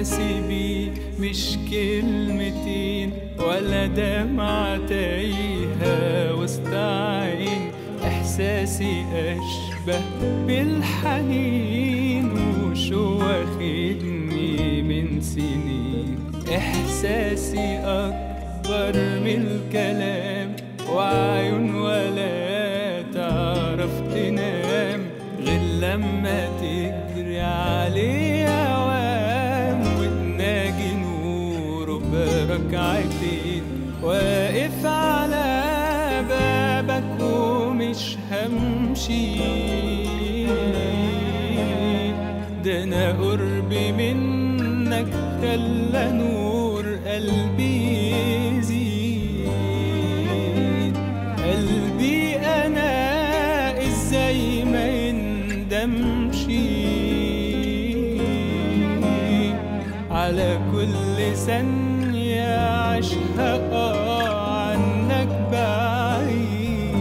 إحساسي بيه مش كلمتين ولا دمعة تايهة وسط عين إحساسي أشبه بالحنين وشو واخدني من سنين إحساسي أكبر من الكلام وعيون ولا تعرف تنام غير لما تجري عليه أوام وتناجي نوره بركعتين واقف على بابك ومش همشي ده انا قربي منك خلى نور قلبي يزيد قلبي انا ازاي ما يندمش على كل ثانية عشقها عنك بعيد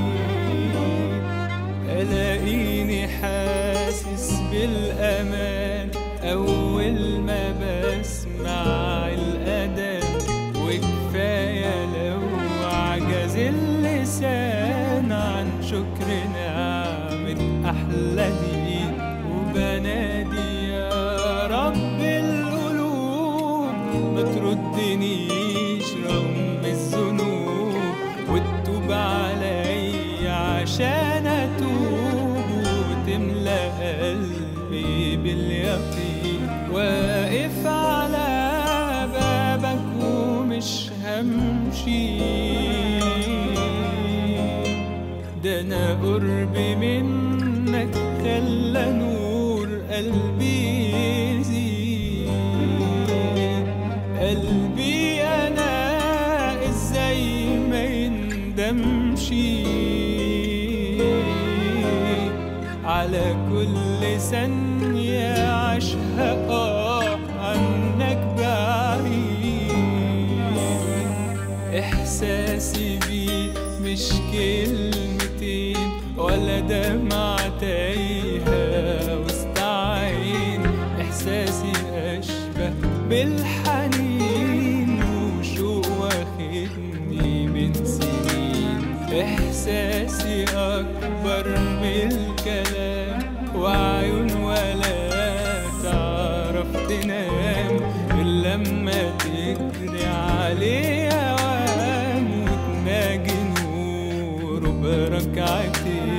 ألاقيني حاسس بالأمان أول ما بسمع الأذان وكفاية لو عجز اللسان عن شكر نعمة أحلى دين وبنادي يا رب القلوب ما تردنيش رغم الذنوب وتتوب علي عشان اتوب وتملى قلبي باليقين واقف على بابك ومش همشي ده انا قربي منك خلى نور قلبي يزيد قلبي انا ازاي ما يندمش على كل ثانية عشقها عنك بعيد إحساسي بيه مش كلمتين ولا دمعة تايهة وسط عين إحساسي أشبه بالحنين وشوق واخدني من سنين إحساسي أكبر من الكلام وعيون ولا تعرف تنام غير لما تجري عليه أوام وتناجي نور بركعتين